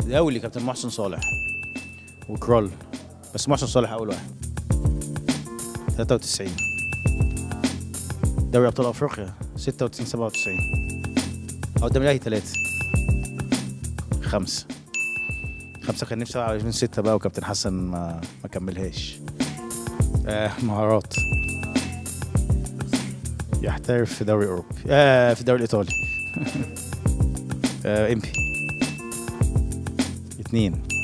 دولي كابتن محسن صالح وكرول بس محسن صالح اول واحد 93 دوري ابطال افريقيا 96 97 او قدام الاهلي ثلاثة خمسة خمسة كان نفسي على 2006 بقى وكابتن حسن ما ما كملهاش آه مهارات يحترف في دوري اوروبي آه في الدوري الايطالي آه امبي اتنين